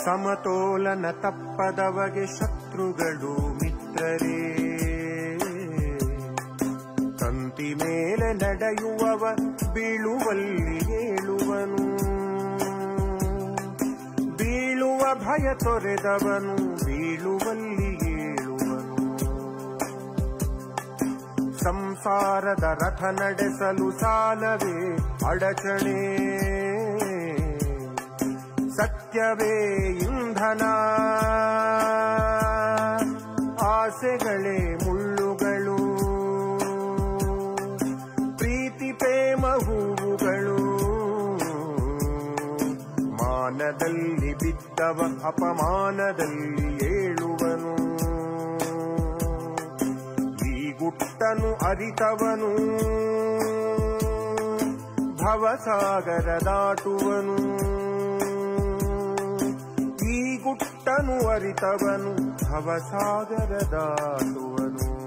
ಸಮತೋಲನ ತಪ್ಪದವಗೆ ಶತ್ರುಗಳು ಮಿತ್ರರೇ ತಂತಿ ಮೇಲೆ ನಡೆಯುವವ ಬೀಳುವಲ್ಲಿ ಏಳುವನು ಬೀಳುವ ಭಯ ತೊರೆದವನು ಬೀಳುವಲ್ಲಿ ಏಳುವನು ಸಂಸಾರದ ರಥ ನಡೆಸಲು ಸಾಲವೇ ಅಡಚಣೆ ಸತ್ಯವೇ ಇಂಧನ ಆಸೆಗಳೇ ಮುಳ್ಳುಗಳು ಪ್ರೀತಿ ಪ್ರೇಮ ಹೂವುಗಳು ಮಾನದಲ್ಲಿ ಬಿದ್ದವ ಅಪಮಾನದಲ್ಲಿ ಏಳುವನು ಈ ಗುಟ್ಟನು ಅರಿತವನು ಭವಸಾಗರ ದಾಟುವನು ಈ ಗುಟ್ಟನು ಅರಿತವನು ಭವಸಾಗರ ದಾಟುವನು